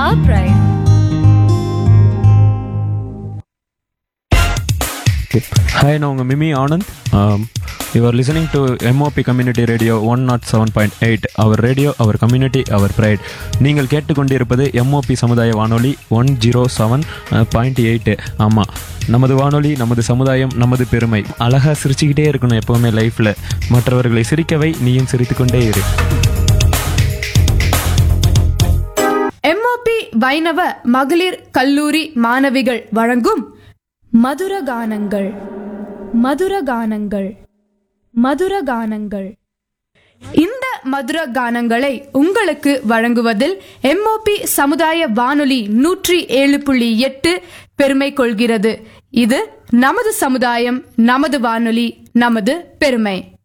our pride. Hi நான் உங்கள் Mimi Anand you are listening to MOP community radio one nought seven point eight our radio our community our pride நீங்கள் கேட்டுக்கொண்டிருப்பது MOP சமுதாய வானொலி one zero seven point eight ஆமாம் நமது வானொலி நமது சமுதாயம் நமது பெருமை அழகாக சிரிச்சுக்கிட்டே இருக்கணும் எப்போவுமே லைஃப்பில் மற்றவர்களை சிரிக்கவை நீயும் சிரித்துக்கொண்டே இரு எம்ஓபி வைணவ மகளிர் கல்லூரி மாணவிகள் வழங்கும் மதுர கானங்கள் மதுர கானங்கள் மதுர கானங்கள் இந்த மதுர கானங்களை உங்களுக்கு வழங்குவதில் எம்ஓபி சமுதாய வானொலி நூற்றி ஏழு புள்ளி எட்டு பெருமை கொள்கிறது இது நமது சமுதாயம் நமது வானொலி நமது பெருமை